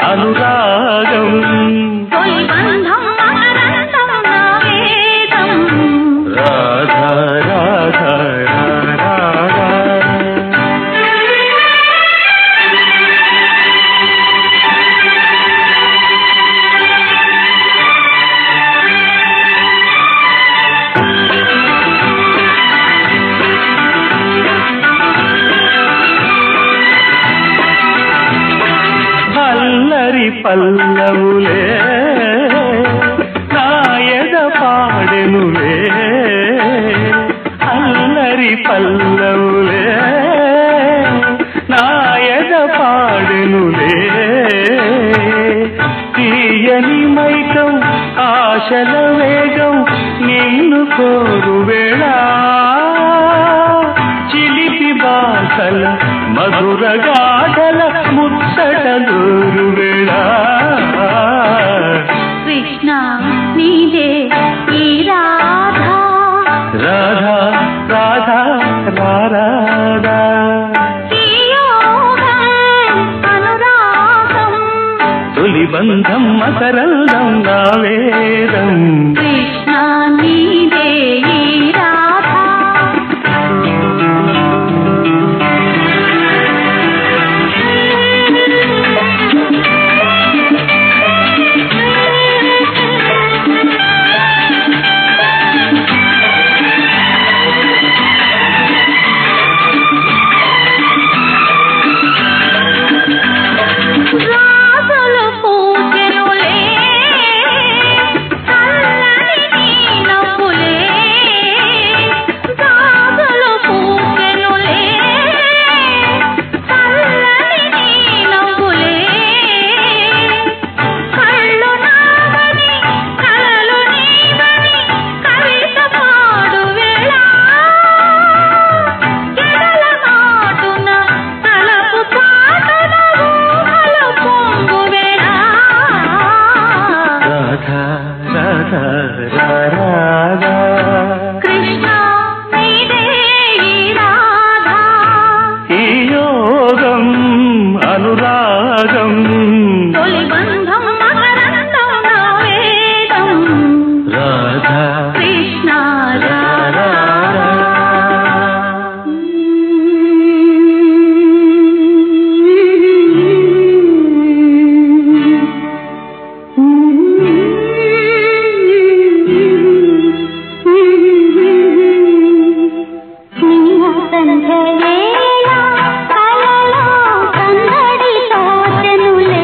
అనురాగం తొలి బంధం మకరందం నా వేదం రాధా రాధా రాధా అల్లరి పల్లవులే నాయద పాడెనులే అల్లరి పల్లవులే నాయద పాడెనులే తీయని మైకం ఆశల వేగం నిన్ను కోరు వేళ చిలిపి బాసల మధుర గాథల ముచ్చట దూరు వేళ కృష్ణ నీదే ఈ రాధా రాధా రాధా రాధా ఈ యోగం అనురాగం తొలి బంధం మకరందం నా వేదం కృష్ణ నీదే ఈ రాధా రాజులు పూజనులే చల్లని నీ నవ్వులే రాజులు పూజనులే చల్లని నీ నవ్వులే కళ్ళు నావని కలలు నీవని కవిత పాడు వేళ ఎడల నాటున తలపు చాటున ఊహలు పొంగు వేళ రాధా రాధా రాధా కృష్ణ నీదే ఈ రాధా ఈ యోగం అనురాగం తొలి బంధం మకరందం నా వేదం రాధా కృష్ణ రాధా సంధ్యవేళ కలలో సందడి తోచెనులే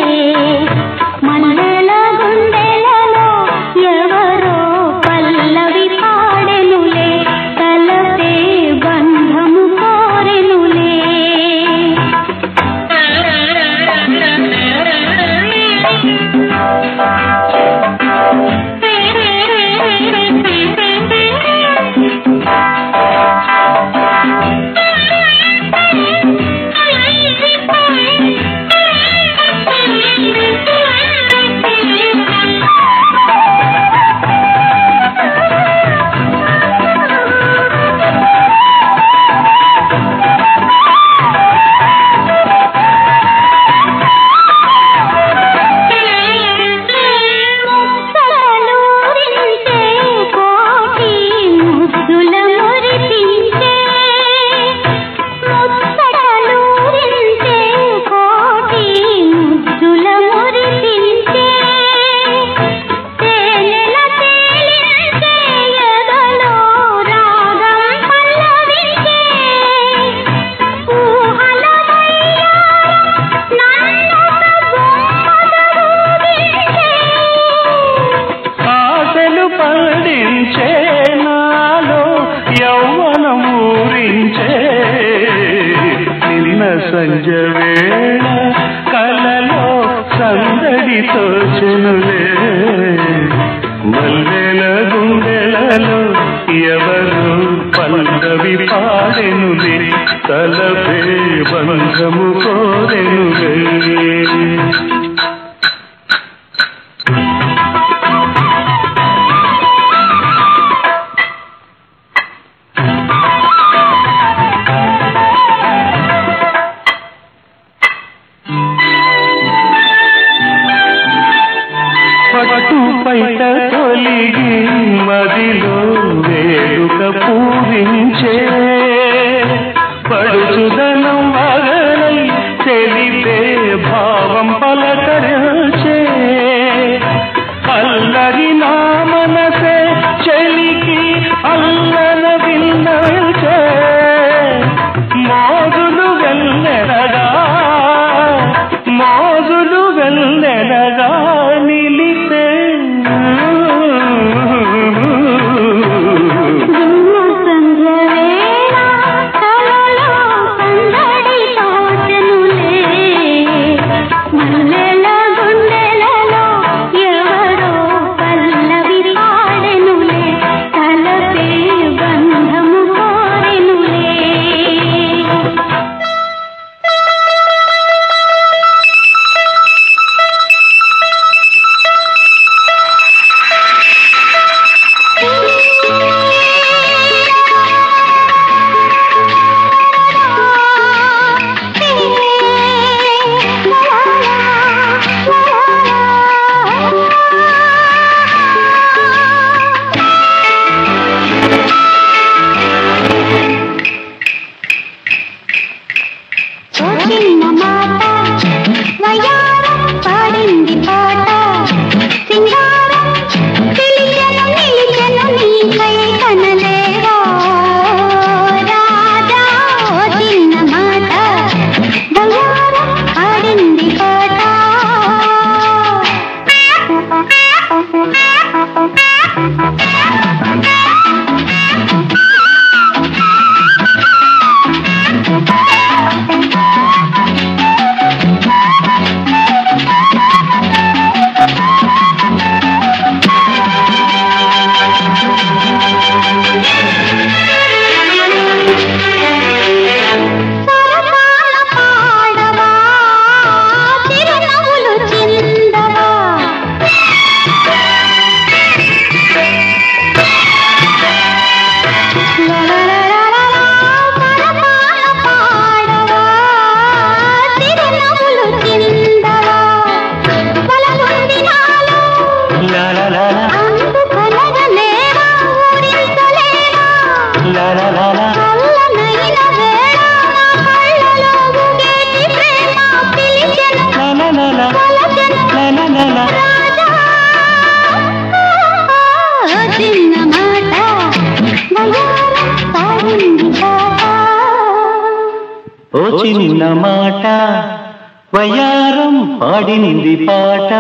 మల్లెల గుండెలలో ఎవరో పల్లవి పాడెనులే తలపే బంధము కోరెనులే ముక్కలూరించే కోటి ముద్దుల మురిపించే ముక్కలూరించే కోటి ముద్దుల మురిపించే తేనెల తేలించే ఎదలో రాగం పల్లవించే ఊహల ఆశలు పండించే నాలో యౌవనం ఊరించే నిన్న సంజ వేళ కలలో సందడితో చెనులే మల్లెల గుండెలలో ఎవరు పల్లవి పాడెనులే తలపే బంధము కోరెనులే పట్టు పైట తొలిగి మదిలో వేడుక పూరించే పడుచుదనం వగలై తెలిపే భావం పలకరించే అల్లరి నా మనసే చెలికి అల్లర విన్నచే మోజులు వెళ్ళెనగా మోజులు వెళ్ళెనగా నిలిపే దిమ్మ సంధ్య వేళ కలలో సందడి తోచెనులే మల్లెల గుండెలలో ఎవరో పల్లవి పాడెనులే తలపే బంధము కోరెనులే చిన్న మాట వయారం పాడింది పాట సింగారం తెలియను నిలిచెను నీకై కనలేవా రాజా ఓ చిన్న మాట వయారం పాడింది పాట సరసాల పాడవా చిరునవ్వులు చిందవా లలలలలలా, సరసాల పాడవా చిరునవ్వులు చిందవా బలముంది నాలో లా లా లా లా, అందుకొనగలేవా ఊరించలేవా లా లా లా లా. చల్లనైన వేళ నా కళ్ళలో ఊగేటి ప్రేమ పిలిచెను లా లా లా లా, కొలచెను లా లా లా లా. రాజా చిన్న మాట వయారం పాడింది పాట ఓ చిన్న మాట వయారం పాడింది పాట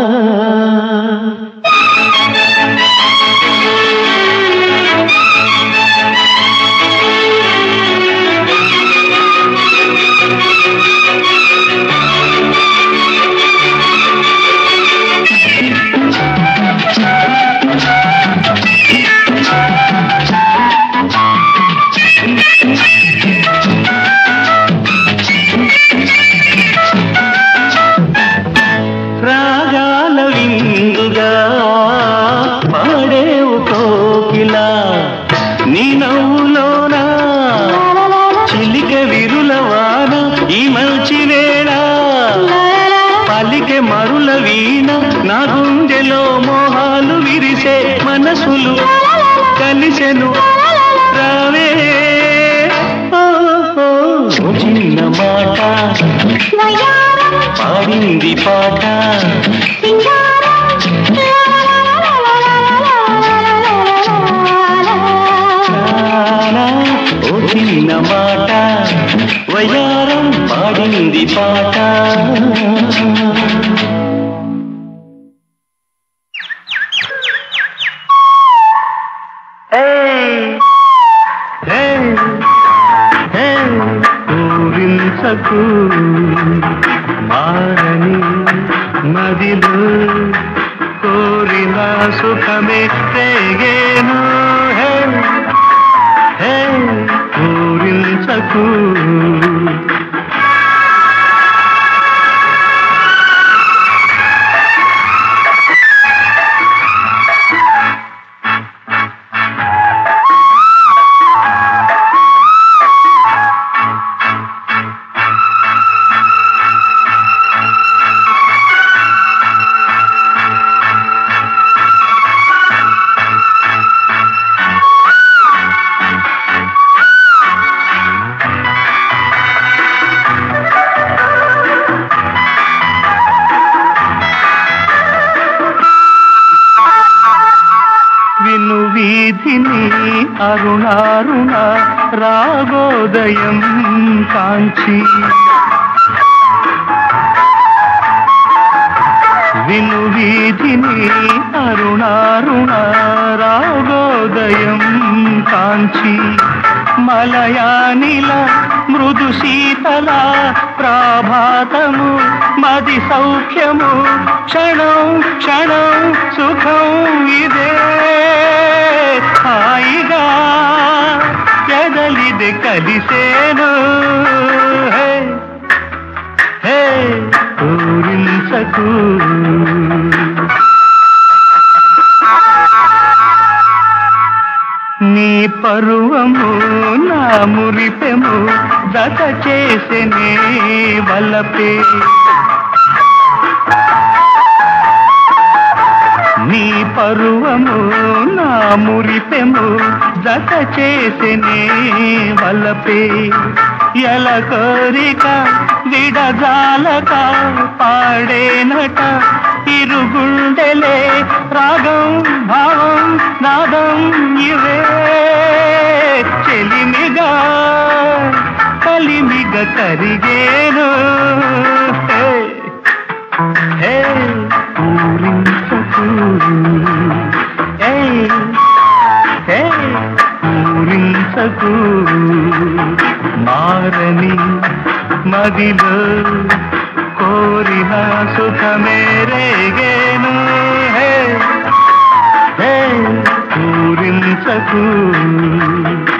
రాగాల విందుగా పాడేవు కోకిలా నీ నవ్వులోనా చిలిక విరుల వాన ఈ మంచి వేళ పలికె మరుల వీణ నా గుండెలో మోహాలు విరిసే మనసులు కలిసెను రావే ఓ, ఓ, ఓ చిన్న మాట వయారం పాడింది పాట నానా, ఓ చిన్న మాట వయారం పాడింది పాట ఊరించకు మారని మదిలో కోరిన సుఖమే రేగేను హే హే ఊరించకు అరుణారుణ రాగోదయం కాంచి విను వీధిని అరుణారుణ రాగోదయం కాంచి మలయానిల మృదు శీతల ప్రాభాతము మది సౌఖ్యము క్షణం క్షణం సుఖం ఇదే హాయిగా ఎదలిది కలిసేను హే హే పూరించకు నీ పరువము నా మురిపెము జత చేసెనే వలపే నీ పరువము నా మురిపెము జత చేసెనే వలపే ఎల కోరిక విడజాలక పాడేనట ఇరుగుండెలే రాగం భావం నాదం ఇవే చెలిమిగా కలిమిగ కరిగేను హే హే పూరించకు హే హే పూరించకు మారని మదిలో కోరిన సుఖమే రేగేను హే హే పూరించకు